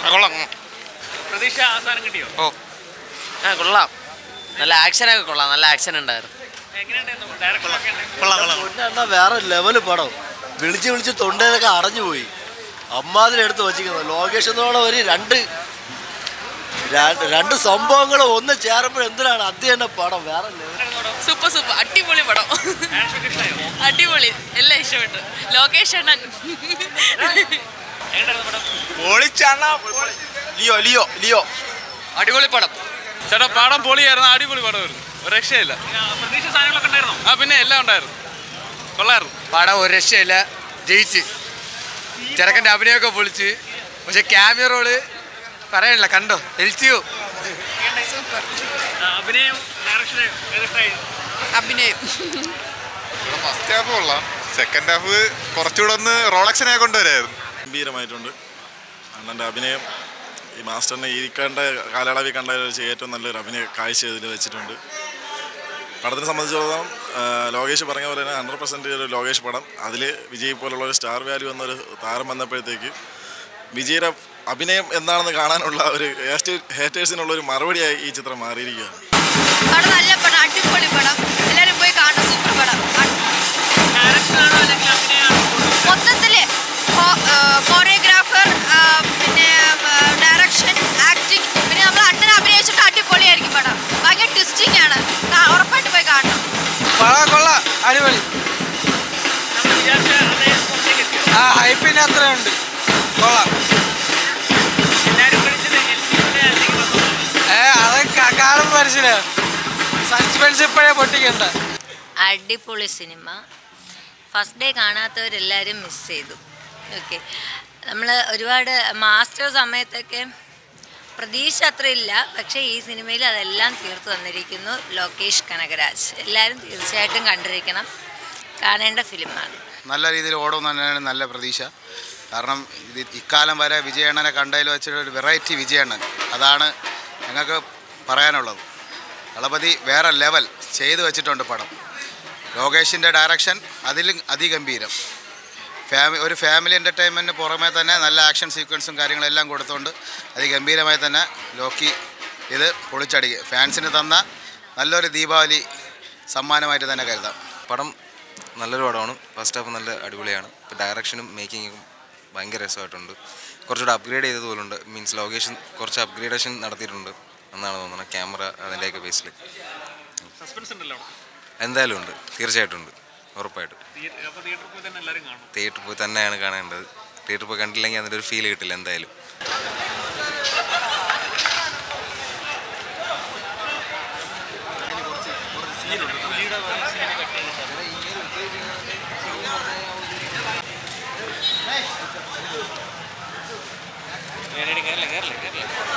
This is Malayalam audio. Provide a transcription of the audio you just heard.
കൊള്ളാം പ്രതീക്ഷ അവസാനം കിട്ടിയോ ഓ ആ കൊള്ളാം നല്ല ആക്ഷനൊക്കെ കൊള്ളാം നല്ല ആക്ഷൻ ഉണ്ടായിരുന്നു എങ്ങനെയുണ്ടായിരുന്നു ഡയറക്ടർ ഒക്കെ കൊള്ളാം കൊള്ളാം എന്നാ വേറെ ലെവല് പടം വിളിച്ച് വിളിച്ച് തൊണ്ടയിലൊക്കെ അടഞ്ഞു പോയി അമ്മാതിരി എടുത്ത് വച്ചിരിക്കുന്നത് ലോകേഷ് എന്നോടെ ഒരു രണ്ട് രണ്ട് രണ്ട് സംഭവങ്ങൾ ഒന്ന് ചേരുമ്പോൾ എന്തിനാണ് അത് തന്നെ പടം വേറെ ലെവൽ സൂപ്പർ സൂപ്പർ അടിപൊളി പടം അടിപൊളി എല്ലാം ഇഷ്ടപ്പെട്ടു ലോകേഷ് അണ്ണൻ ലിയോ ലിയോ ലിയോ അടിപൊളി പടം ചേട്ടാ പടം പൊളിയായിരുന്നു അടിപൊളി പടമായിരുന്നു ഒരു രക്ഷയില്ല പ്രതീക്ഷ സാധനങ്ങളൊക്കെ ഉണ്ടായിരുന്നോ ആ പിന്നെ എല്ലാം ഉണ്ടായിരുന്നു കൊള്ളായിരുന്നു പടം ഒരു രക്ഷയില്ല ജയിച്ച് ചെറുക്കൻ്റെ അഭിനയമൊക്കെ പൊളിച്ച് പക്ഷെ ക്യാമിയ റോള് പറയാനില്ല കണ്ടോ എൽ സി യു ആ, അഭിനയം ഡയറക്ഷനും ഏതിഷ്ടായി അഭിനയം ഫസ്റ്റ് ഹാഫ് കൊള്ളാം സെക്കൻഡ് ഹാഫ് കുറച്ചുകൂടെ ഒന്ന് റോളക്സിനെ കൊണ്ടുവരായിരുന്നു ഗംഭീരമായിട്ടുണ്ട് അണ്ണൻ്റെ അഭിനയം ഈ മാസ്റ്ററിനെ ഈ കണ്ട കാലയളവിൽ കണ്ടതിൽ വെച്ച് ഏറ്റവും നല്ലൊരു അഭിനയ കാഴ്ച ഇതിൽ വെച്ചിട്ടുണ്ട് പടത്തിനെ സംബന്ധിച്ചിടത്തോളം ആ, ലോകേഷ് പറഞ്ഞ പോലെ തന്നെ ഹൺഡ്രഡ് പെർസെൻറ്റ് ഒരു ലോകേഷ് പടം അതിൽ വിജയ് പോലുള്ള ഒരു സ്റ്റാർ വാല്യൂ എന്നൊരു താരം വന്നപ്പോഴത്തേക്ക് വിജയുടെ അഭിനയം എന്താണെന്ന് കാണാനുള്ള ഒരു ഹേറ്റേഴ്സിനുള്ള ഒരു മറുപടിയായി ഈ ചിത്രം മാറിയിരിക്കുകയാണ് പടം നല്ല പടം അടിപൊളി പടം എല്ലാവരും പോയി കാണണം സൂപ്പർ പടം ഡയറക്ഷനാണോ അല്ലെങ്കിൽ അഭിനയമാണോ മൊത്തത്തില് കോറിയോഗ്രാഫർ പിന്നെ ഡയറക്ഷൻ ആക്ടിങ് പിന്നെ നമ്മൾ അണ്ണൻ അഭിനയിച്ചിട്ട് അടിപൊളിയായിരിക്കും പടം ഭയങ്കര ട്വിസ്റ്റിംഗ് ആണ് കാ- ഉറപ്പായിട്ട് പോയി കാണണം കൊള്ളാം കൊള്ളാം അടിപൊളി നമ്മൾ വിചാരിച്ച അതേ സ്പോട്ടിലേക്ക് എത്തിയോ ആ ഹൈപ്പിന് അത്രയുണ്ട് കൊള്ളാം എല്ലാവരും വിളിച്ചത് എൽ സിയുടെ അല്ലെങ്കിൽ വന്നോ? ഏ അതൊക്കെ കാണുമ്പോൾ മനസ്സിലാവും സസ്പെൻസ് ഇപ്പോഴേ പൊട്ടിക്കണ്ട അടിപൊളി സിനിമ ഫസ്റ്റ് ഡേ കാണാത്തവരെല്ലാവരും മിസ് ചെയ്തു ഓക്കെ നമ്മൾ ഒരുപാട് മാസ്റ്റർ സമയത്തൊക്കെ പ്രതീക്ഷ അത്ര ഇല്ല പക്ഷേ ഈ സിനിമയിൽ അതെല്ലാം തീർത്തു തന്നിരിക്കുന്നു ലോകേഷ് കനകരാജ് എല്ലാവരും തീർച്ചയായിട്ടും കണ്ടിരിക്കണം കാണേണ്ട ഫിലിമാണ് നല്ല രീതിയിൽ ഓടുമെന്ന് തന്നെയാണ് നല്ല പ്രതീക്ഷ കാരണം ഇത് ഇക്കാലം വരെ വിജയണ്ണനെ കണ്ടതിൽ വെച്ചൊരു ഒരു വെറൈറ്റി വിജയണ്ണൻ അതാണ് ഞങ്ങൾക്ക് പറയാനുള്ളത് ദളപതി വേറെ ലെവൽ ചെയ്തു വെച്ചിട്ടുണ്ട് പടം ലോകേഷിൻ്റെ ഡയറക്ഷൻ അതിലും അതിഗംഭീരം ഫാമി ഒരു ഫാമിലി എൻ്റർടൈൻമെൻറ്റിന് പുറമേ തന്നെ നല്ല ആക്ഷൻ സീക്വൻസും കാര്യങ്ങളെല്ലാം കൊടുത്തുകൊണ്ട് അതിഗംഭീരമായി തന്നെ ലോക്കി ഇത് പൊളിച്ചടിക്കുക ഫാൻസിന് തന്ന നല്ലൊരു ദീപാവലി സമ്മാനമായിട്ട് തന്നെ കരുതാം പടം നല്ലൊരു പടമാണ് ഫസ്റ്റ് ഹാഫ് നല്ല അടിപൊളിയാണ് ഇപ്പോൾ ഡയറക്ഷനും മേക്കിങ്ങും ഭയങ്കര രസമായിട്ടുണ്ട് കുറച്ചുകൂടെ അപ്ഗ്രേഡ് ചെയ്തതുപോലുണ്ട് മീൻസ് ലൊക്കേഷൻ കുറച്ച് അപ്ഗ്രേഡേഷൻ നടത്തിയിട്ടുണ്ട് എന്നാണ് തോന്നുന്നത് ക്യാമറ അതിൻ്റെയൊക്കെ ബേസിൽ സസ്പെൻസ് ഉണ്ടല്ലോ അവിടെ. എന്തായാലും ഉണ്ട് തീർച്ചയായിട്ടും ഉണ്ട് ഉറപ്പായിട്ടും തിയേറ്റർ- അപ്പോൾ തിയേറ്ററിൽ പോയി തന്നെ എല്ലാവരും കാണും തിയേറ്ററിൽ പോയി തന്നെയാണ് കാണേണ്ടത് തിയേറ്ററിൽ പോയി കണ്ടില്ലെങ്കിൽ അതിൻ്റെ ഒരു ഫീൽ കിട്ടില്ല എന്തായാലും കേരള കേരള കേരള